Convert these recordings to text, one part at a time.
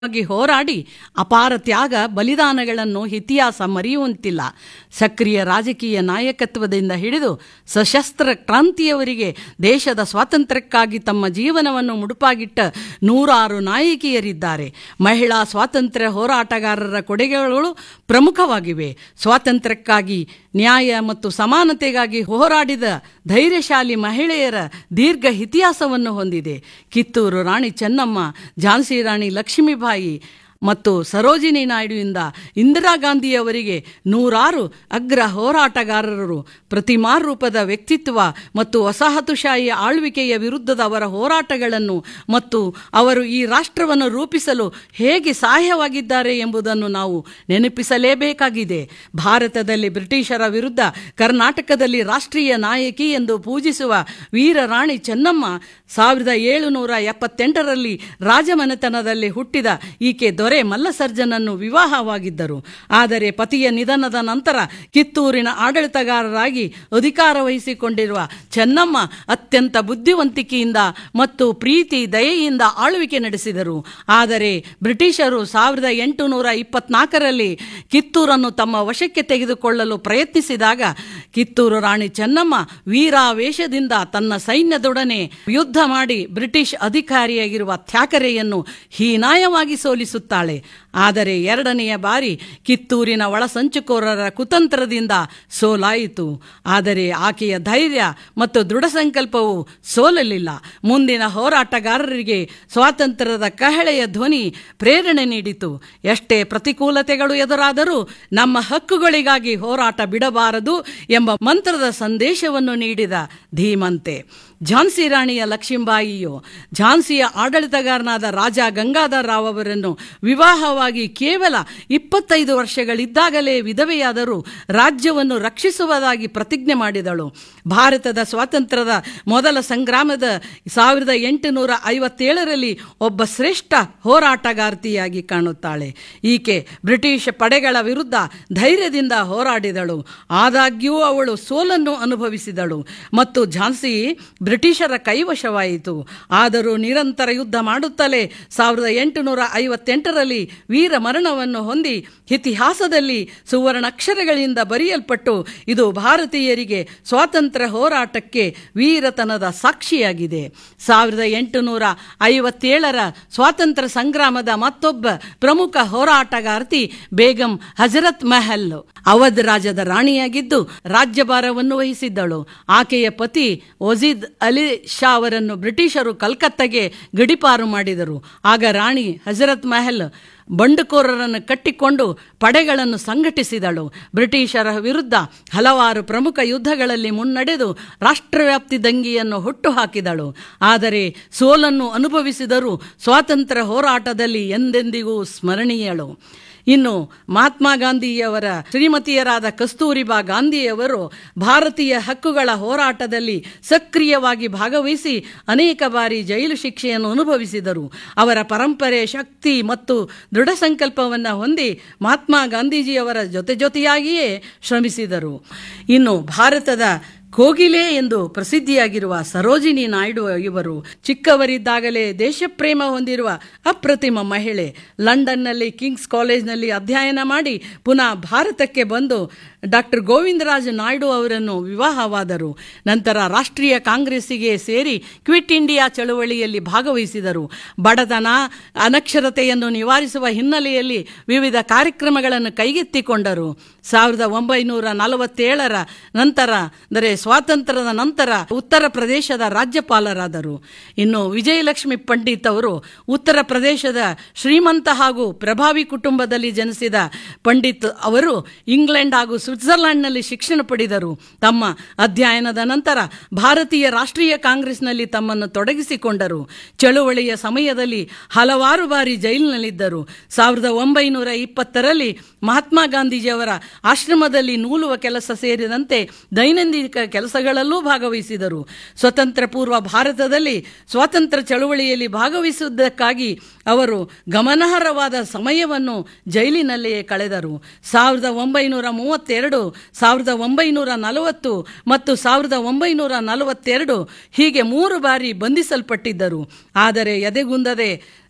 ವಾಗಿ ಹೋರಾಡಿ ಅಪಾರ ತ್ಯಾಗ ಬಲಿದಾನಗಳನ್ನು ಇತಿಹಾಸ ಮರೆಯುವಂತಿಲ್ಲ ಸಕ್ರಿಯ ರಾಜಕೀಯ ನಾಯಕತ್ವದಿಂದ ಹಿಡಿದು ಸಶಸ್ತ್ರ ಕ್ರಾಂತಿಯವರಿಗೆ ದೇಶದ ಸ್ವಾತಂತ್ರ್ಯಕ್ಕಾಗಿ ತಮ್ಮ ಜೀವನವನ್ನು ಮುಡುಪಾಗಿಟ್ಟ ನೂರಾರು ನಾಯಕಿಯರಿದ್ದಾರೆ ಮಹಿಳಾ ಸ್ವಾತಂತ್ರ್ಯ ಹೋರಾಟಗಾರರ ಕೊಡುಗೆಗಳು ಪ್ರಮುಖವಾಗಿವೆ ಸ್ವಾತಂತ್ರ್ಯಕ್ಕಾಗಿ ನ್ಯಾಯ ಮತ್ತು ಸಮಾನತೆಗಾಗಿ ಹೋರಾಡಿದ ಧೈರ್ಯಶಾಲಿ ಮಹಿಳೆಯರ ದೀರ್ಘ ಇತಿಹಾಸವನ್ನು ಹೊಂದಿದೆ ಕಿತ್ತೂರು ರಾಣಿ ಚೆನ್ನಮ್ಮ ಝಾನ್ಸಿ ರಾಣಿ ಲಕ್ಷ್ಮೀಬಾಯಿ ಮತ್ತು ಸರೋಜಿನಿ ನಾಯ್ಡುವಿಂದ ಇಂದಿರಾ ಗಾಂಧಿಯವರಿಗೆ ನೂರಾರು ಅಗ್ರ ಹೋರಾಟಗಾರರು ಪ್ರತಿಮಾ ರೂಪದ ವ್ಯಕ್ತಿತ್ವ ಮತ್ತು ವಸಾಹತುಶಾಹಿ ಆಳ್ವಿಕೆಯ ವಿರುದ್ಧದ ಅವರ ಹೋರಾಟಗಳನ್ನು ಮತ್ತು ಅವರು ಈ ರಾಷ್ಟ್ರವನ್ನು ರೂಪಿಸಲು ಹೇಗೆ ಸಹಾಯವಾಗಿದ್ದಾರೆ ಎಂಬುದನ್ನು ನಾವು ನೆನಪಿಸಲೇಬೇಕಾಗಿದೆ ಭಾರತದಲ್ಲಿ ಬ್ರಿಟಿಷರ ವಿರುದ್ಧ ಕರ್ನಾಟಕದಲ್ಲಿ ರಾಷ್ಟ್ರೀಯ ನಾಯಕಿ ಎಂದು ಪೂಜಿಸುವ ವೀರ ರಾಣಿ ಚೆನ್ನಮ್ಮ ಸಾವಿರದ ಏಳುನೂರ ಎಪ್ಪತ್ತೆಂಟರಲ್ಲಿ ರಾಜಮನೆತನದಲ್ಲಿ ಹುಟ್ಟಿದ ಈಕೆ ದೊರೆ ಮಲ್ಲಸರ್ಜನನ್ನು ವಿವಾಹವಾಗಿದ್ದರು ಆದರೆ ಪತಿಯ ನಿಧನದ ನಂತರ ಕಿತ್ತೂರಿನ ಆಡಳಿತಗಾರರಾಗಿ ಅಧಿಕಾರ ವಹಿಸಿಕೊಂಡಿರುವ ಚೆನ್ನಮ್ಮ ಅತ್ಯಂತ ಬುದ್ಧಿವಂತಿಕೆಯಿಂದ ಮತ್ತು ಪ್ರೀತಿ ದಯೆಯಿಂದ ಆಳ್ವಿಕೆ ನಡೆಸಿದರು ಆದರೆ ಬ್ರಿಟಿಷರು ಸಾವಿರದ ಎಂಟುನೂರ ಇಪ್ಪತ್ನಾಲ್ಕರಲ್ಲಿ ಕಿತ್ತೂರನ್ನು ತಮ್ಮ ವಶಕ್ಕೆ ತೆಗೆದುಕೊಳ್ಳಲು ಪ್ರಯತ್ನಿಸಿದಾಗ ಕಿತ್ತೂರು ರಾಣಿ ಚೆನ್ನಮ್ಮ ವೀರಾವೇಶದಿಂದ ತನ್ನ ಸೈನ್ಯದೊಡನೆ ಯುದ್ಧ ಮಾಡಿ ಬ್ರಿಟಿಷ್ ಅಧಿಕಾರಿಯಾಗಿರುವ ಥ್ಯಾಕರೆಯನ್ನು ಹೀನಾಯವಾಗಿ ಸೋಲಿಸುತ್ತಾಳೆ ಆದರೆ ಎರಡನೆಯ ಬಾರಿ ಕಿತ್ತೂರಿನ ಒಳಸಂಚುಕೋರರ ಕುತಂತ್ರದಿಂದ ಸೋಲಾಯಿತು ಆದರೆ ಆಕೆಯ ಧೈರ್ಯ ಮತ್ತು ದೃಢ ಸಂಕಲ್ಪವು ಸೋಲಲಿಲ್ಲ ಮುಂದಿನ ಹೋರಾಟಗಾರರಿಗೆ ಸ್ವಾತಂತ್ರ್ಯದ ಕಹಳೆಯ ಧ್ವನಿ ಪ್ರೇರಣೆ ನೀಡಿತು ಎಷ್ಟೇ ಪ್ರತಿಕೂಲತೆಗಳು ಎದುರಾದರೂ ನಮ್ಮ ಹಕ್ಕುಗಳಿಗಾಗಿ ಹೋರಾಟ ಬಿಡಬಾರದು ಎಂಬ ಮಂತ್ರದ ಸಂದೇಶವನ್ನು ನೀಡಿದ ಧೀಮಂತೆ ಝಾನ್ಸಿ ರಾಣಿಯ ಲಕ್ಷ್ಮೀಬಾಯಿಯು ಝಾನ್ಸಿಯ ಆಡಳಿತಗಾರನಾದ ರಾಜ ಗಂಗಾಧರ ರಾವ್ ಅವರನ್ನು ವಿವಾಹವಾಗಿ ಕೇವಲ ಇಪ್ಪತ್ತೈದು ವರ್ಷಗಳಿದ್ದಾಗಲೇ ವಿಧವೆಯಾದರೂ ರಾಜ್ಯವನ್ನು ರಕ್ಷಿಸುವುದಾಗಿ ಪ್ರತಿಜ್ಞೆ ಮಾಡಿದಳು ಭಾರತದ ಸ್ವಾತಂತ್ರ್ಯದ ಮೊದಲ ಸಂಗ್ರಾಮದ ಸಾವಿರದ ಎಂಟುನೂರ ಐವತ್ತೇಳರಲ್ಲಿ ಒಬ್ಬ ಶ್ರೇಷ್ಠ ಹೋರಾಟಗಾರ್ತಿಯಾಗಿ ಕಾಣುತ್ತಾಳೆ ಈಕೆ ಬ್ರಿಟಿಷ್ ಪಡೆಗಳ ವಿರುದ್ಧ ಧೈರ್ಯದಿಂದ ಹೋರಾಡಿದಳು ಆದಾಗ್ಯೂ ಅವಳು ಸೋಲನ್ನು ಅನುಭವಿಸಿದಳು ಮತ್ತು ಝಾನ್ಸಿ ಬ್ರಿಟಿಷರ ಕೈವಶವಾಯಿತು ಆದರೂ ನಿರಂತರ ಯುದ್ಧ ಮಾಡುತ್ತಲೇ ಸಾವಿರದ ಎಂಟುನೂರ ಐವತ್ತೆಂಟರಲ್ಲಿ ವೀರ ಮರಣವನ್ನು ಹೊಂದಿ ಇತಿಹಾಸದಲ್ಲಿ ಸುವರ್ಣಾಕ್ಷರಗಳಿಂದ ಬರೆಯಲ್ಪಟ್ಟು ಇದು ಭಾರತೀಯರಿಗೆ ಸ್ವಾತಂತ್ರ್ಯ ಹೋರಾಟಕ್ಕೆ ವೀರತನದ ಸಾಕ್ಷಿಯಾಗಿದೆ ಸಾವಿರದ ಎಂಟುನೂರ ಐವತ್ತೇಳರ ಸ್ವಾತಂತ್ರ್ಯ ಸಂಗ್ರಾಮದ ಮತ್ತೊಬ್ಬ ಪ್ರಮುಖ ಹೋರಾಟಗಾರ್ತಿ ಬೇಗಂ ಹಜರತ್ ಮಹಲ್ ಅವಧ್ ರಾಜದ ರಾಣಿಯಾಗಿದ್ದು ರಾಜ್ಯಭಾರವನ್ನು ವಹಿಸಿದ್ದಳು ಆಕೆಯ ಪತಿ ವಜೀದ್ ಅಲಿ ಶಾ ಅವರನ್ನು ಬ್ರಿಟಿಷರು ಕಲ್ಕತ್ತಾಗೆ ಗಡಿಪಾರು ಮಾಡಿದರು ಆಗ ರಾಣಿ ಹಜರತ್ ಮಹಲ್ ಬಂಡುಕೋರರನ್ನು ಕಟ್ಟಿಕೊಂಡು ಪಡೆಗಳನ್ನು ಸಂಘಟಿಸಿದಳು ಬ್ರಿಟಿಷರ ವಿರುದ್ಧ ಹಲವಾರು ಪ್ರಮುಖ ಯುದ್ಧಗಳಲ್ಲಿ ಮುನ್ನಡೆದು ರಾಷ್ಟ್ರವ್ಯಾಪ್ತಿ ದಂಗೆಯನ್ನು ಹುಟ್ಟುಹಾಕಿದಳು ಆದರೆ ಸೋಲನ್ನು ಅನುಭವಿಸಿದರೂ ಸ್ವಾತಂತ್ರ್ಯ ಹೋರಾಟದಲ್ಲಿ ಎಂದೆಂದಿಗೂ ಸ್ಮರಣೀಯಳು ಇನ್ನು ಮಹಾತ್ಮ ಗಾಂಧಿಯವರ ಶ್ರೀಮತಿಯರಾದ ಕಸ್ತೂರಿಬಾ ಗಾಂಧಿಯವರು ಭಾರತೀಯ ಹಕ್ಕುಗಳ ಹೋರಾಟದಲ್ಲಿ ಸಕ್ರಿಯವಾಗಿ ಭಾಗವಹಿಸಿ ಅನೇಕ ಬಾರಿ ಜೈಲು ಶಿಕ್ಷೆಯನ್ನು ಅನುಭವಿಸಿದರು ಅವರ ಪರಂಪರೆ ಶಕ್ತಿ ಮತ್ತು ದೃಢ ಸಂಕಲ್ಪವನ್ನು ಹೊಂದಿ ಮಹಾತ್ಮ ಗಾಂಧೀಜಿಯವರ ಜೊತೆ ಜೊತೆಯಾಗಿಯೇ ಶ್ರಮಿಸಿದರು ಇನ್ನು ಭಾರತದ ಕೋಗಿಲೆ ಎಂದು ಪ್ರಸಿದ್ಧಿಯಾಗಿರುವ ಸರೋಜಿನಿ ನಾಯ್ಡು ಇವರು ಚಿಕ್ಕವರಿದ್ದಾಗಲೇ ದೇಶಪ್ರೇಮ ಹೊಂದಿರುವ ಅಪ್ರತಿಮ ಮಹಿಳೆ ಲಂಡನ್ನಲ್ಲಿ ಕಿಂಗ್ಸ್ ಕಾಲೇಜ್ನಲ್ಲಿ ಅಧ್ಯಯನ ಮಾಡಿ ಪುನಃ ಭಾರತಕ್ಕೆ ಬಂದು ಡಾಕ್ಟರ್ ಗೋವಿಂದರಾಜ್ ನಾಯ್ಡು ಅವರನ್ನು ವಿವಾಹವಾದರು ನಂತರ ರಾಷ್ಟ್ರೀಯ ಕಾಂಗ್ರೆಸ್ಸಿಗೆ ಸೇರಿ ಕ್ವಿಟ್ ಇಂಡಿಯಾ ಚಳುವಳಿಯಲ್ಲಿ ಭಾಗವಹಿಸಿದರು ಬಡತನ ಅನಕ್ಷರತೆಯನ್ನು ನಿವಾರಿಸುವ ಹಿನ್ನೆಲೆಯಲ್ಲಿ ವಿವಿಧ ಕಾರ್ಯಕ್ರಮಗಳನ್ನು ಕೈಗೆತ್ತಿಕೊಂಡರು ಸಾವಿರದ ಒಂಬೈನೂರ ನಲವತ್ತೇಳರ ನಂತರ ಅಂದರೆ ಸ್ವಾತಂತ್ರ್ಯದ ನಂತರ ಉತ್ತರ ಪ್ರದೇಶದ ರಾಜ್ಯಪಾಲರಾದರು ಇನ್ನು ವಿಜಯಲಕ್ಷ್ಮಿ ಪಂಡಿತ್ ಅವರು ಉತ್ತರ ಪ್ರದೇಶದ ಶ್ರೀಮಂತ ಹಾಗೂ ಪ್ರಭಾವಿ ಕುಟುಂಬದಲ್ಲಿ ಜನಿಸಿದ ಪಂಡಿತ್ ಅವರು ಇಂಗ್ಲೆಂಡ್ ಹಾಗೂ ಸ್ವಿಟ್ಜರ್ಲೆಂಡ್ನಲ್ಲಿ ಶಿಕ್ಷಣ ಪಡೆದರು ತಮ್ಮ ಅಧ್ಯಯನದ ನಂತರ ಭಾರತೀಯ ರಾಷ್ಟ್ರೀಯ ಕಾಂಗ್ರೆಸ್ನಲ್ಲಿ ತಮ್ಮನ್ನು ತೊಡಗಿಸಿಕೊಂಡರು ಚಳುವಳಿಯ ಸಮಯದಲ್ಲಿ ಹಲವಾರು ಬಾರಿ ಜೈಲಿನಲ್ಲಿದ್ದರು ಸಾವಿರದ ಒಂಬೈನೂರ ಇಪ್ಪತ್ತರಲ್ಲಿ ಮಹಾತ್ಮ ಗಾಂಧೀಜಿಯವರ ಆಶ್ರಮದಲ್ಲಿ ನೂಲುವ ಕೆಲಸ ಸೇರಿದಂತೆ ದೈನಂದಿನ ಕೆಲಸಗಳಲ್ಲೂ ಭಾಗವಹಿಸಿದರು ಸ್ವತಂತ್ರ ಪೂರ್ವ ಭಾರತದಲ್ಲಿ ಸ್ವಾತಂತ್ರ್ಯ ಚಳುವಳಿಯಲ್ಲಿ ಭಾಗವಹಿಸುವುದಕ್ಕಾಗಿ ಅವರು ಗಮನಾರ್ಹವಾದ ಸಮಯವನ್ನು ಜೈಲಿನಲ್ಲಿಯೇ ಕಳೆದರು ಸಾವಿರದ ಒಂಬೈನೂರ ಮೂವತ್ತೆರಡು ಸಾವಿರದ ಒಂಬೈನೂರ ನಲವತ್ತು ಮತ್ತು ಸಾವಿರದ ಒಂಬೈನೂರ ನಲವತ್ತೆರಡು ಹೀಗೆ ಮೂರು ಬಾರಿ ಬಂಧಿಸಲ್ಪಟ್ಟಿದ್ದರು ಆದರೆ ಎದೆಗುಂದದೆ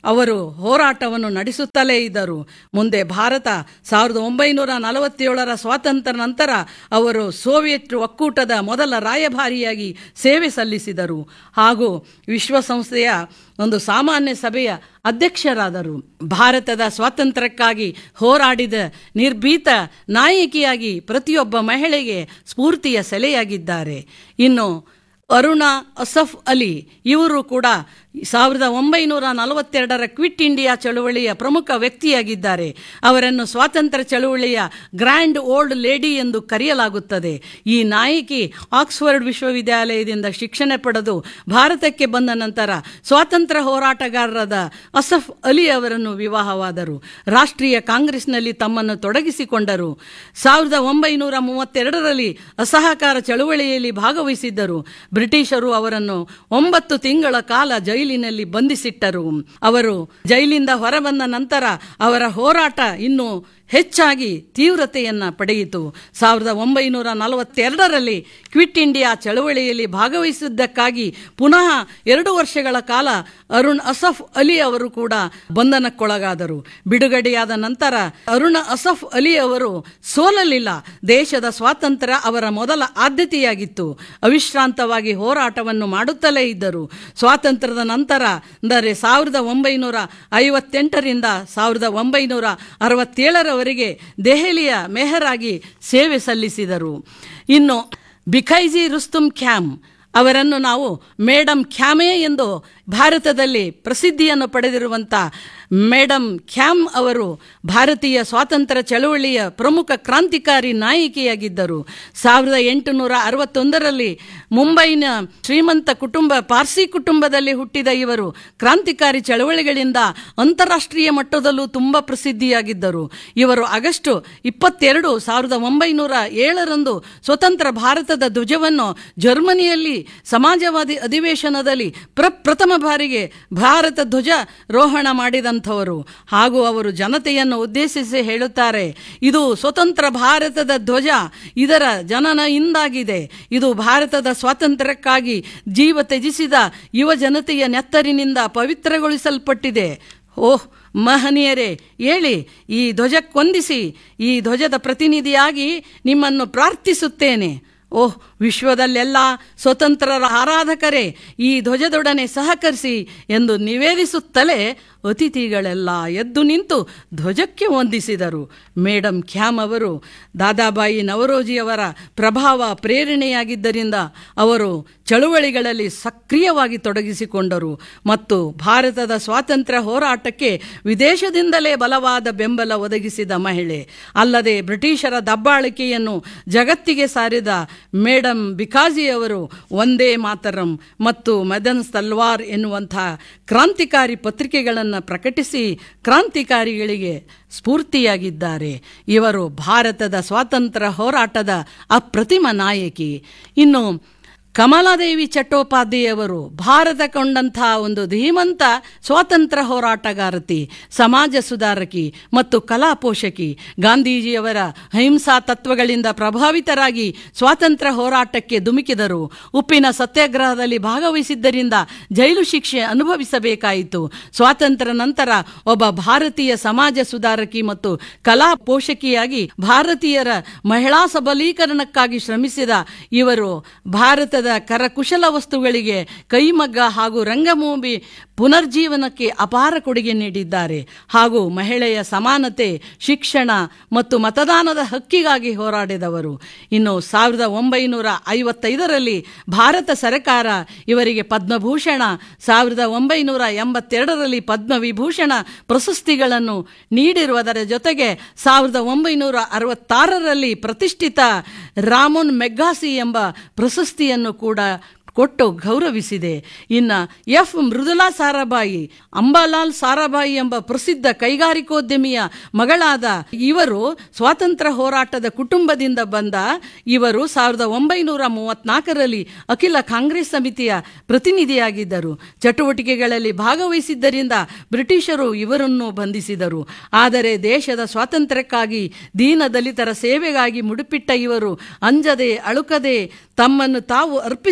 ಅವರು ಹೋರಾಟವನ್ನು ನಡೆಸುತ್ತಲೇ ಇದ್ದರು ಮುಂದೆ ಭಾರತ ಸಾವಿರದ ಒಂಬೈನೂರ ನಲವತ್ತೇಳರ ಸ್ವಾತಂತ್ರ್ಯ ನಂತರ ಅವರು ಸೋವಿಯತ್ ಒಕ್ಕೂಟದ ಮೊದಲ ರಾಯಭಾರಿಯಾಗಿ ಸೇವೆ ಸಲ್ಲಿಸಿದರು ಹಾಗೂ ವಿಶ್ವಸಂಸ್ಥೆಯ ಒಂದು ಸಾಮಾನ್ಯ ಸಭೆಯ ಅಧ್ಯಕ್ಷರಾದರು ಭಾರತದ ಸ್ವಾತಂತ್ರ್ಯಕ್ಕಾಗಿ ಹೋರಾಡಿದ ನಿರ್ಭೀತ ನಾಯಕಿಯಾಗಿ ಪ್ರತಿಯೊಬ್ಬ ಮಹಿಳೆಗೆ ಸ್ಫೂರ್ತಿಯ ಸೆಲೆಯಾಗಿದ್ದಾರೆ ಇನ್ನು ಅರುಣಾ ಅಸಫ್ ಅಲಿ ಇವರು ಕೂಡ ಸಾವಿರದ ಒಂಬೈನೂರ ನಲವತ್ತೆರಡರ ಕ್ವಿಟ್ ಇಂಡಿಯಾ ಚಳುವಳಿಯ ಪ್ರಮುಖ ವ್ಯಕ್ತಿಯಾಗಿದ್ದಾರೆ ಅವರನ್ನು ಸ್ವಾತಂತ್ರ್ಯ ಚಳುವಳಿಯ ಗ್ರ್ಯಾಂಡ್ ಓಲ್ಡ್ ಲೇಡಿ ಎಂದು ಕರೆಯಲಾಗುತ್ತದೆ ಈ ನಾಯಕಿ ಆಕ್ಸ್ಫರ್ಡ್ ವಿಶ್ವವಿದ್ಯಾಲಯದಿಂದ ಶಿಕ್ಷಣ ಪಡೆದು ಭಾರತಕ್ಕೆ ಬಂದ ನಂತರ ಸ್ವಾತಂತ್ರ್ಯ ಹೋರಾಟಗಾರರಾದ ಅಸಫ್ ಅಲಿ ಅವರನ್ನು ವಿವಾಹವಾದರು ರಾಷ್ಟ್ರೀಯ ಕಾಂಗ್ರೆಸ್ನಲ್ಲಿ ತಮ್ಮನ್ನು ತೊಡಗಿಸಿಕೊಂಡರು ಸಾವಿರದ ಒಂಬೈನೂರ ಮೂವತ್ತೆರಡರಲ್ಲಿ ಅಸಹಕಾರ ಚಳುವಳಿಯಲ್ಲಿ ಭಾಗವಹಿಸಿದ್ದರು ಬ್ರಿಟಿಷರು ಅವರನ್ನು ಒಂಬತ್ತು ತಿಂಗಳ ಕಾಲ ಜೈಲಿನಲ್ಲಿ ಬಂಧಿಸಿಟ್ಟರು ಅವರು ಜೈಲಿಂದ ಹೊರಬಂದ ನಂತರ ಅವರ ಹೋರಾಟ ಇನ್ನು ಹೆಚ್ಚಾಗಿ ತೀವ್ರತೆಯನ್ನು ಪಡೆಯಿತು ಸಾವಿರದ ಒಂಬೈನೂರ ನಲವತ್ತೆರಡರಲ್ಲಿ ಕ್ವಿಟ್ ಇಂಡಿಯಾ ಚಳವಳಿಯಲ್ಲಿ ಭಾಗವಹಿಸಿದ್ದಕ್ಕಾಗಿ ಪುನಃ ಎರಡು ವರ್ಷಗಳ ಕಾಲ ಅರುಣ್ ಅಸಫ್ ಅಲಿ ಅವರು ಕೂಡ ಬಂಧನಕ್ಕೊಳಗಾದರು ಬಿಡುಗಡೆಯಾದ ನಂತರ ಅರುಣ ಅಸಫ್ ಅಲಿ ಅವರು ಸೋಲಲಿಲ್ಲ ದೇಶದ ಸ್ವಾತಂತ್ರ್ಯ ಅವರ ಮೊದಲ ಆದ್ಯತೆಯಾಗಿತ್ತು ಅವಿಶ್ರಾಂತವಾಗಿ ಹೋರಾಟವನ್ನು ಮಾಡುತ್ತಲೇ ಇದ್ದರು ಸ್ವಾತಂತ್ರ್ಯದ ನಂತರ ಅಂದರೆ ಸಾವಿರದ ಒಂಬೈನೂರ ಐವತ್ತೆಂಟರಿಂದ ಸಾವಿರದ ಒಂಬೈನೂರ ಅರವತ್ತೇಳರವರೆಗೆ ದೆಹಲಿಯ ಮೆಹರಾಗಿ ಸೇವೆ ಸಲ್ಲಿಸಿದರು ಇನ್ನು ಬಿಖೈಜಿ ರುಸ್ತುಮ್ ಖ್ಯಾಮ್ ಅವರನ್ನು ನಾವು ಮೇಡಮ್ ಖ್ಯಾಮೆ ಎಂದು ಭಾರತದಲ್ಲಿ ಪ್ರಸಿದ್ಧಿಯನ್ನು ಪಡೆದಿರುವಂಥ ಮೇಡಮ್ ಖ್ಯಾಮ್ ಅವರು ಭಾರತೀಯ ಸ್ವಾತಂತ್ರ್ಯ ಚಳವಳಿಯ ಪ್ರಮುಖ ಕ್ರಾಂತಿಕಾರಿ ನಾಯಕಿಯಾಗಿದ್ದರು ಸಾವಿರದ ಎಂಟುನೂರ ಅರವತ್ತೊಂದರಲ್ಲಿ ಮುಂಬೈನ ಶ್ರೀಮಂತ ಕುಟುಂಬ ಪಾರ್ಸಿ ಕುಟುಂಬದಲ್ಲಿ ಹುಟ್ಟಿದ ಇವರು ಕ್ರಾಂತಿಕಾರಿ ಚಳವಳಿಗಳಿಂದ ಅಂತಾರಾಷ್ಟ್ರೀಯ ಮಟ್ಟದಲ್ಲೂ ತುಂಬ ಪ್ರಸಿದ್ಧಿಯಾಗಿದ್ದರು ಇವರು ಆಗಸ್ಟ್ ಇಪ್ಪತ್ತೆರಡು ಸಾವಿರದ ಒಂಬೈನೂರ ಏಳರಂದು ಸ್ವತಂತ್ರ ಭಾರತದ ಧ್ವಜವನ್ನು ಜರ್ಮನಿಯಲ್ಲಿ ಸಮಾಜವಾದಿ ಅಧಿವೇಶನದಲ್ಲಿ ಪ್ರಪ್ರಥಮ ಬಾರಿಗೆ ಭಾರತ ಧ್ವಜ ರೋಹಣ ಮಾಡಿದಂಥವರು ಹಾಗೂ ಅವರು ಜನತೆಯನ್ನು ಉದ್ದೇಶಿಸಿ ಹೇಳುತ್ತಾರೆ ಇದು ಸ್ವತಂತ್ರ ಭಾರತದ ಧ್ವಜ ಇದರ ಜನನ ಇಂದಾಗಿದೆ ಇದು ಭಾರತದ ಸ್ವಾತಂತ್ರ್ಯಕ್ಕಾಗಿ ಜೀವ ತ್ಯಜಿಸಿದ ಯುವ ಜನತೆಯ ನೆತ್ತರಿನಿಂದ ಪವಿತ್ರಗೊಳಿಸಲ್ಪಟ್ಟಿದೆ ಓಹ್ ಮಹನೀಯರೇ ಹೇಳಿ ಈ ಧ್ವಜಕ್ಕೊಂದಿಸಿ ಈ ಧ್ವಜದ ಪ್ರತಿನಿಧಿಯಾಗಿ ನಿಮ್ಮನ್ನು ಪ್ರಾರ್ಥಿಸುತ್ತೇನೆ ಓಹ್ ವಿಶ್ವದಲ್ಲೆಲ್ಲ ಸ್ವತಂತ್ರರ ಆರಾಧಕರೇ ಈ ಧ್ವಜದೊಡನೆ ಸಹಕರಿಸಿ ಎಂದು ನಿವೇದಿಸುತ್ತಲೇ ಅತಿಥಿಗಳೆಲ್ಲ ಎದ್ದು ನಿಂತು ಧ್ವಜಕ್ಕೆ ವಂದಿಸಿದರು ಮೇಡಮ್ ಖ್ಯಾಮ್ ಅವರು ದಾದಾಬಾಯಿ ನವರೋಜಿಯವರ ಪ್ರಭಾವ ಪ್ರೇರಣೆಯಾಗಿದ್ದರಿಂದ ಅವರು ಚಳುವಳಿಗಳಲ್ಲಿ ಸಕ್ರಿಯವಾಗಿ ತೊಡಗಿಸಿಕೊಂಡರು ಮತ್ತು ಭಾರತದ ಸ್ವಾತಂತ್ರ್ಯ ಹೋರಾಟಕ್ಕೆ ವಿದೇಶದಿಂದಲೇ ಬಲವಾದ ಬೆಂಬಲ ಒದಗಿಸಿದ ಮಹಿಳೆ ಅಲ್ಲದೆ ಬ್ರಿಟಿಷರ ದಬ್ಬಾಳಿಕೆಯನ್ನು ಜಗತ್ತಿಗೆ ಸಾರಿದ ಮೇಡಮ್ ಬಿಕಾಜಿಯವರು ಒಂದೇ ಮಾತರಂ ಮತ್ತು ಮದನ್ ತಲ್ವಾರ್ ಎನ್ನುವಂಥ ಕ್ರಾಂತಿಕಾರಿ ಪತ್ರಿಕೆಗಳನ್ನು ಪ್ರಕಟಿಸಿ ಕ್ರಾಂತಿಕಾರಿಗಳಿಗೆ ಸ್ಫೂರ್ತಿಯಾಗಿದ್ದಾರೆ ಇವರು ಭಾರತದ ಸ್ವಾತಂತ್ರ್ಯ ಹೋರಾಟದ ಅಪ್ರತಿಮ ನಾಯಕಿ ಇನ್ನು ಕಮಲಾದೇವಿ ಚಟ್ಟೋಪಾಧ್ಯಾಯವರು ಭಾರತ ಕೊಂಡಂಥ ಒಂದು ಧೀಮಂತ ಸ್ವಾತಂತ್ರ್ಯ ಹೋರಾಟಗಾರತಿ ಸಮಾಜ ಸುಧಾರಕಿ ಮತ್ತು ಕಲಾ ಪೋಷಕಿ ಗಾಂಧೀಜಿಯವರ ಅಹಿಂಸಾ ತತ್ವಗಳಿಂದ ಪ್ರಭಾವಿತರಾಗಿ ಸ್ವಾತಂತ್ರ್ಯ ಹೋರಾಟಕ್ಕೆ ಧುಮುಕಿದರು ಉಪ್ಪಿನ ಸತ್ಯಾಗ್ರಹದಲ್ಲಿ ಭಾಗವಹಿಸಿದ್ದರಿಂದ ಜೈಲು ಶಿಕ್ಷೆ ಅನುಭವಿಸಬೇಕಾಯಿತು ಸ್ವಾತಂತ್ರ್ಯ ನಂತರ ಒಬ್ಬ ಭಾರತೀಯ ಸಮಾಜ ಸುಧಾರಕಿ ಮತ್ತು ಕಲಾ ಪೋಷಕಿಯಾಗಿ ಭಾರತೀಯರ ಮಹಿಳಾ ಸಬಲೀಕರಣಕ್ಕಾಗಿ ಶ್ರಮಿಸಿದ ಇವರು ಭಾರತ ಕರಕುಶಲ ವಸ್ತುಗಳಿಗೆ ಕೈಮಗ್ಗ ಹಾಗೂ ರಂಗಭೂಮಿ ಪುನರ್ಜೀವನಕ್ಕೆ ಅಪಾರ ಕೊಡುಗೆ ನೀಡಿದ್ದಾರೆ ಹಾಗೂ ಮಹಿಳೆಯ ಸಮಾನತೆ ಶಿಕ್ಷಣ ಮತ್ತು ಮತದಾನದ ಹಕ್ಕಿಗಾಗಿ ಹೋರಾಡಿದವರು ಇನ್ನು ಸಾವಿರದ ಒಂಬೈನೂರ ಐವತ್ತೈದರಲ್ಲಿ ಭಾರತ ಸರ್ಕಾರ ಇವರಿಗೆ ಪದ್ಮಭೂಷಣ ಸಾವಿರದ ಒಂಬೈನೂರ ಎಂಬತ್ತೆರಡರಲ್ಲಿ ಪದ್ಮವಿಭೂಷಣ ಪ್ರಶಸ್ತಿಗಳನ್ನು ನೀಡಿರುವುದರ ಜೊತೆಗೆ ಸಾವಿರದ ಒಂಬೈನೂರ ಅರವತ್ತಾರರಲ್ಲಿ ಪ್ರತಿಷ್ಠಿತ ರಾಮೋನ್ ಮೆಗ್ಗಾಸಿ ಎಂಬ ಪ್ರಶಸ್ತಿಯನ್ನು ಕೂಡ ಕೊಟ್ಟು ಗೌರವಿಸಿದೆ ಇನ್ನು ಎಫ್ ಮೃದುಲಾ ಸಾರಾಭಾಯಿ ಅಂಬಾಲಾಲ್ ಸಾರಾಭಾಯಿ ಎಂಬ ಪ್ರಸಿದ್ಧ ಕೈಗಾರಿಕೋದ್ಯಮಿಯ ಮಗಳಾದ ಇವರು ಸ್ವಾತಂತ್ರ್ಯ ಹೋರಾಟದ ಕುಟುಂಬದಿಂದ ಬಂದ ಇವರು ಸಾವಿರದ ಒಂಬೈನೂರ ಮೂವತ್ನಾಲ್ಕರಲ್ಲಿ ಅಖಿಲ ಕಾಂಗ್ರೆಸ್ ಸಮಿತಿಯ ಪ್ರತಿನಿಧಿಯಾಗಿದ್ದರು ಚಟುವಟಿಕೆಗಳಲ್ಲಿ ಭಾಗವಹಿಸಿದ್ದರಿಂದ ಬ್ರಿಟಿಷರು ಇವರನ್ನು ಬಂಧಿಸಿದರು ಆದರೆ ದೇಶದ ಸ್ವಾತಂತ್ರ್ಯಕ್ಕಾಗಿ ದೀನ ದಲಿತರ ಸೇವೆಗಾಗಿ ಮುಡುಪಿಟ್ಟ ಇವರು ಅಂಜದೆ ಅಳುಕದೆ ತಮ್ಮನ್ನು ತಾವು ಅರ್ಪಿಸಿಕೊಂಡರು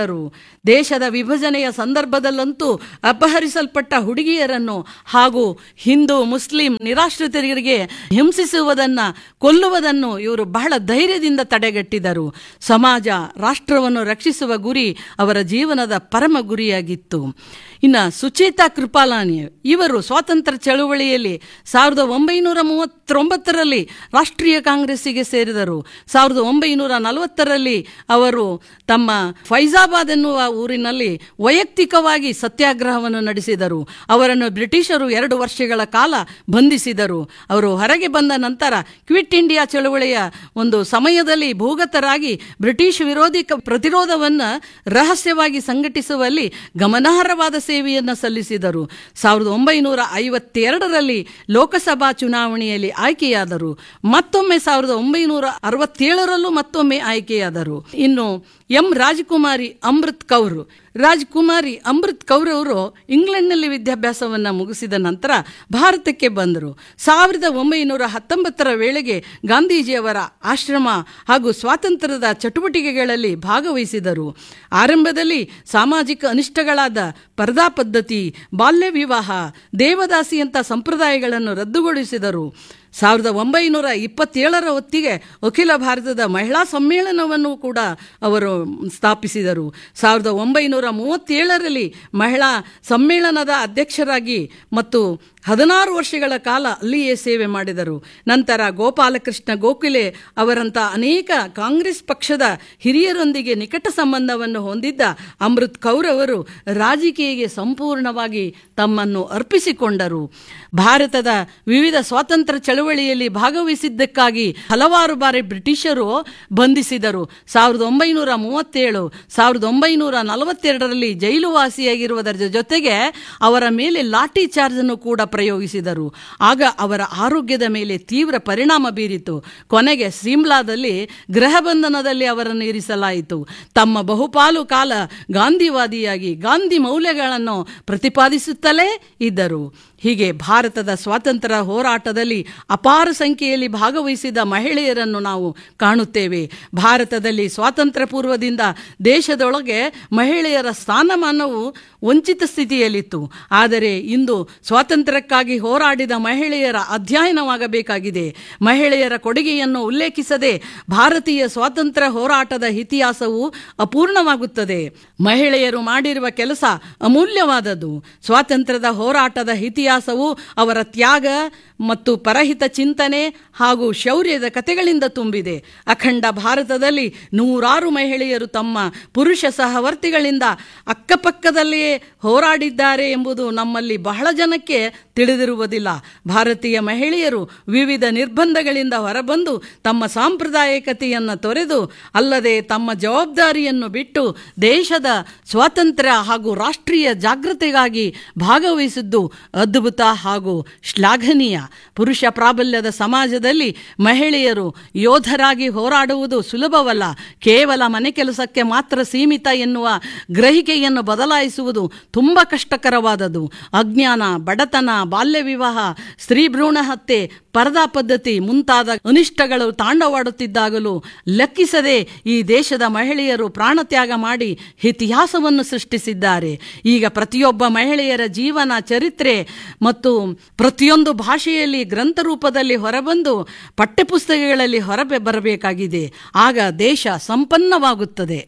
ಕೊಂದರು ದೇಶದ ವಿಭಜನೆಯ ಸಂದರ್ಭದಲ್ಲಂತೂ ಅಪಹರಿಸಲ್ಪಟ್ಟ ಹುಡುಗಿಯರನ್ನು ಹಾಗೂ ಹಿಂದೂ ಮುಸ್ಲಿಂ ನಿರಾಶ್ರಿತರಿಗೆ ಹಿಂಸಿಸುವುದನ್ನು ಕೊಲ್ಲುವುದನ್ನು ಇವರು ಬಹಳ ಧೈರ್ಯದಿಂದ ತಡೆಗಟ್ಟಿದರು ಸಮಾಜ ರಾಷ್ಟ್ರವನ್ನು ರಕ್ಷಿಸುವ ಗುರಿ ಅವರ ಜೀವನದ ಪರಮ ಗುರಿಯಾಗಿತ್ತು ಇನ್ನು ಸುಚೇತಾ ಕೃಪಾಲಾನಿ ಇವರು ಸ್ವಾತಂತ್ರ್ಯ ಚಳುವಳಿಯಲ್ಲಿ ಸಾವಿರದ ಒಂಬೈನೂರ ಮೂವತ್ತೊಂಬತ್ತರಲ್ಲಿ ರಾಷ್ಟ್ರೀಯ ಕಾಂಗ್ರೆಸ್ಸಿಗೆ ಸೇರಿದರು ಸಾವಿರದ ಒಂಬೈನೂರ ನಲವತ್ತರಲ್ಲಿ ಅವರು ತಮ್ಮ ಫೈಜಾಬಾದ್ ಎನ್ನುವ ಊರಿನಲ್ಲಿ ವೈಯಕ್ತಿಕವಾಗಿ ಸತ್ಯಾಗ್ರಹವನ್ನು ನಡೆಸಿದರು ಅವರನ್ನು ಬ್ರಿಟಿಷರು ಎರಡು ವರ್ಷಗಳ ಕಾಲ ಬಂಧಿಸಿದರು ಅವರು ಹೊರಗೆ ಬಂದ ನಂತರ ಕ್ವಿಟ್ ಇಂಡಿಯಾ ಚಳುವಳಿಯ ಒಂದು ಸಮಯದಲ್ಲಿ ಭೂಗತರಾಗಿ ಬ್ರಿಟಿಷ್ ವಿರೋಧಿ ಕ- ಪ್ರತಿರೋಧವನ್ನು ರಹಸ್ಯವಾಗಿ ಸಂಘಟಿಸುವಲ್ಲಿ ಗಮನಾರ್ಹವಾದ ಸೇವೆಯನ್ನು ಸಲ್ಲಿಸಿದರು ಸಾವಿರದ ಒಂಬೈನೂರ ಐವತ್ತೆರಡರಲ್ಲಿ ಲೋಕಸಭಾ ಚುನಾವಣೆಯಲ್ಲಿ ಆಯ್ಕೆಯಾದರು ಮತ್ತೊಮ್ಮೆ ಸಾವಿರದ ಒಂಬೈನೂರ ಅರವತ್ತೇಳರಲ್ಲೂ ಮತ್ತೊಮ್ಮೆ ಆಯ್ಕೆಯಾದರು ಇನ್ನು ಎಂ ರಾಜಕುಮಾರಿ ಅಮೃತ್ ಕೌರ್ ರಾಜಕುಮಾರಿ ಅಮೃತ್ ಕೌರ್ ಅವರು ಇಂಗ್ಲೆಂಡ್ನಲ್ಲಿ ವಿದ್ಯಾಭ್ಯಾಸವನ್ನು ಮುಗಿಸಿದ ನಂತರ ಭಾರತಕ್ಕೆ ಬಂದರು ಸಾವಿರದ ಒಂಬೈನೂರ ಹತ್ತೊಂಬತ್ತರ ವೇಳೆಗೆ ಗಾಂಧೀಜಿಯವರ ಆಶ್ರಮ ಹಾಗೂ ಸ್ವಾತಂತ್ರ್ಯದ ಚಟುವಟಿಕೆಗಳಲ್ಲಿ ಭಾಗವಹಿಸಿದರು ಆರಂಭದಲ್ಲಿ ಸಾಮಾಜಿಕ ಅನಿಷ್ಟಗಳಾದ ಪರದಾ ಪದ್ಧತಿ ಬಾಲ್ಯ ವಿವಾಹ ದೇವದಾಸಿಯಂಥ ಸಂಪ್ರದಾಯಗಳನ್ನು ರದ್ದುಗೊಳಿಸಿದರು ಸಾವಿರದ ಒಂಬೈನೂರ ಇಪ್ಪತ್ತೇಳರ ಹೊತ್ತಿಗೆ ಅಖಿಲ ಭಾರತದ ಮಹಿಳಾ ಸಮ್ಮೇಳನವನ್ನು ಕೂಡ ಅವರು ಸ್ಥಾಪಿಸಿದರು ಸಾವಿರದ ಒಂಬೈನೂರ ಮೂವತ್ತೇಳರಲ್ಲಿ ಮಹಿಳಾ ಸಮ್ಮೇಳನದ ಅಧ್ಯಕ್ಷರಾಗಿ ಮತ್ತು ಹದಿನಾರು ವರ್ಷಗಳ ಕಾಲ ಅಲ್ಲಿಯೇ ಸೇವೆ ಮಾಡಿದರು ನಂತರ ಗೋಪಾಲಕೃಷ್ಣ ಗೋಖಲೆ ಅವರಂಥ ಅನೇಕ ಕಾಂಗ್ರೆಸ್ ಪಕ್ಷದ ಹಿರಿಯರೊಂದಿಗೆ ನಿಕಟ ಸಂಬಂಧವನ್ನು ಹೊಂದಿದ್ದ ಅಮೃತ್ ಕೌರ್ ಅವರು ರಾಜಕೀಯಕ್ಕೆ ಸಂಪೂರ್ಣವಾಗಿ ತಮ್ಮನ್ನು ಅರ್ಪಿಸಿಕೊಂಡರು ಭಾರತದ ವಿವಿಧ ಸ್ವಾತಂತ್ರ್ಯ ಚಳವಳಿಯಲ್ಲಿ ಭಾಗವಹಿಸಿದ್ದಕ್ಕಾಗಿ ಹಲವಾರು ಬಾರಿ ಬ್ರಿಟಿಷರು ಬಂಧಿಸಿದರು ಸಾವಿರದ ಒಂಬೈನೂರ ಮೂವತ್ತೇಳು ಸಾವಿರದ ಒಂಬೈನೂರ ನಲವತ್ತೆರಡರಲ್ಲಿ ಜೈಲುವಾಸಿಯಾಗಿರುವುದರ ಜೊತೆಗೆ ಅವರ ಮೇಲೆ ಲಾಠಿ ಚಾರ್ಜ್ ಅನ್ನು ಕೂಡ ಪ್ರಯೋಗಿಸಿದರು ಆಗ ಅವರ ಆರೋಗ್ಯದ ಮೇಲೆ ತೀವ್ರ ಪರಿಣಾಮ ಬೀರಿತು ಕೊನೆಗೆ ಸಿಮ್ಲಾದಲ್ಲಿ ಗೃಹ ಬಂಧನದಲ್ಲಿ ಅವರನ್ನು ಇರಿಸಲಾಯಿತು ತಮ್ಮ ಬಹುಪಾಲು ಕಾಲ ಗಾಂಧಿವಾದಿಯಾಗಿ ಗಾಂಧಿ ಮೌಲ್ಯಗಳನ್ನು ಪ್ರತಿಪಾದಿಸುತ್ತಲೇ ಇದ್ದರು ಹೀಗೆ ಭಾರತದ ಸ್ವಾತಂತ್ರ್ಯ ಹೋರಾಟದಲ್ಲಿ ಅಪಾರ ಸಂಖ್ಯೆಯಲ್ಲಿ ಭಾಗವಹಿಸಿದ ಮಹಿಳೆಯರನ್ನು ನಾವು ಕಾಣುತ್ತೇವೆ ಭಾರತದಲ್ಲಿ ಸ್ವಾತಂತ್ರ್ಯ ಪೂರ್ವದಿಂದ ದೇಶದೊಳಗೆ ಮಹಿಳೆಯರ ಸ್ಥಾನಮಾನವು ವಂಚಿತ ಸ್ಥಿತಿಯಲ್ಲಿತ್ತು ಆದರೆ ಇಂದು ಸ್ವಾತಂತ್ರ್ಯಕ್ಕಾಗಿ ಹೋರಾಡಿದ ಮಹಿಳೆಯರ ಅಧ್ಯಯನವಾಗಬೇಕಾಗಿದೆ ಮಹಿಳೆಯರ ಕೊಡುಗೆಯನ್ನು ಉಲ್ಲೇಖಿಸದೆ ಭಾರತೀಯ ಸ್ವಾತಂತ್ರ್ಯ ಹೋರಾಟದ ಇತಿಹಾಸವು ಅಪೂರ್ಣವಾಗುತ್ತದೆ ಮಹಿಳೆಯರು ಮಾಡಿರುವ ಕೆಲಸ ಅಮೂಲ್ಯವಾದದ್ದು ಸ್ವಾತಂತ್ರ್ಯದ ಹೋರಾಟದ ಇತಿಹಾಸವು ಅವರ ತ್ಯಾಗ ಮತ್ತು ಪರಹಿತ ಚಿಂತನೆ ಹಾಗೂ ಶೌರ್ಯದ ಕಥೆಗಳಿಂದ ತುಂಬಿದೆ ಅಖಂಡ ಭಾರತದಲ್ಲಿ ನೂರಾರು ಮಹಿಳೆಯರು ತಮ್ಮ ಪುರುಷ ಸಹವರ್ತಿಗಳಿಂದ ಅಕ್ಕಪಕ್ಕದಲ್ಲಿಯೇ ಹೋರಾಡಿದ್ದಾರೆ ಎಂಬುದು ನಮ್ಮಲ್ಲಿ ಬಹಳ ಜನಕ್ಕೆ ತಿಳಿದಿರುವುದಿಲ್ಲ ಭಾರತೀಯ ಮಹಿಳೆಯರು ವಿವಿಧ ನಿರ್ಬಂಧಗಳಿಂದ ಹೊರಬಂದು ತಮ್ಮ ಸಾಂಪ್ರದಾಯಿಕತೆಯನ್ನು ತೊರೆದು ಅಲ್ಲದೆ ತಮ್ಮ ಜವಾಬ್ದಾರಿಯನ್ನು ಬಿಟ್ಟು ದೇಶದ ಸ್ವಾತಂತ್ರ್ಯ ಹಾಗೂ ರಾಷ್ಟ್ರೀಯ ಜಾಗೃತಿಗಾಗಿ ಭಾಗವಹಿಸಿದ್ದು ಅದ್ಭುತ ಹಾಗೂ ಶ್ಲಾಘನೀಯ ಪುರುಷ ಪ್ರಾಬಲ್ಯದ ಸಮಾಜದಲ್ಲಿ ಮಹಿಳೆಯರು ಯೋಧರಾಗಿ ಹೋರಾಡುವುದು ಸುಲಭವಲ್ಲ ಕೇವಲ ಮನೆ ಕೆಲಸಕ್ಕೆ ಮಾತ್ರ ಸೀಮಿತ ಎನ್ನುವ ಗ್ರಹಿಕೆಯನ್ನು ಬದಲಾಯಿಸುವುದು ತುಂಬ ಕಷ್ಟಕರವಾದದು ಅಜ್ಞಾನ ಬಡತನ ಬಾಲ್ಯ ವಿವಾಹ ಸ್ತ್ರೀ ಭ್ರೂಣ ಹತ್ಯೆ ಪರದಾ ಪದ್ಧತಿ ಮುಂತಾದ ಅನಿಷ್ಟಗಳು ತಾಂಡವಾಡುತ್ತಿದ್ದಾಗಲೂ ಲೆಕ್ಕಿಸದೆ ಈ ದೇಶದ ಮಹಿಳೆಯರು ಪ್ರಾಣತ್ಯಾಗ ಮಾಡಿ ಇತಿಹಾಸವನ್ನು ಸೃಷ್ಟಿಸಿದ್ದಾರೆ ಈಗ ಪ್ರತಿಯೊಬ್ಬ ಮಹಿಳೆಯರ ಜೀವನ ಚರಿತ್ರೆ ಮತ್ತು ಪ್ರತಿಯೊಂದು ಭಾಷೆಯಲ್ಲಿ ಗ್ರಂಥ ರೂಪದಲ್ಲಿ ಹೊರಬಂದು ಪಠ್ಯಪುಸ್ತಕಗಳಲ್ಲಿ ಹೊರಬೆ ಬರಬೇಕಾಗಿದೆ ಆಗ ದೇಶ ಸಂಪನ್ನವಾಗುತ್ತದೆ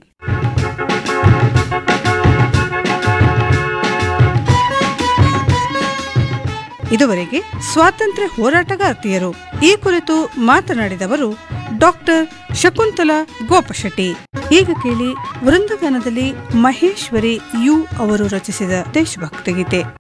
ಇದುವರೆಗೆ ಸ್ವಾತಂತ್ರ್ಯ ಹೋರಾಟಗಾರ್ತಿಯರು ಈ ಕುರಿತು ಮಾತನಾಡಿದವರು ಡಾಕ್ಟರ್ ಶಕುಂತಲಾ ಗೋಪಶೆಟ್ಟಿ ಈಗ ಕೇಳಿ ವೃಂದಗಾನದಲ್ಲಿ ಮಹೇಶ್ವರಿ ಯು ಅವರು ರಚಿಸಿದ ದೇಶಭಕ್ತಿ ಗೀತೆ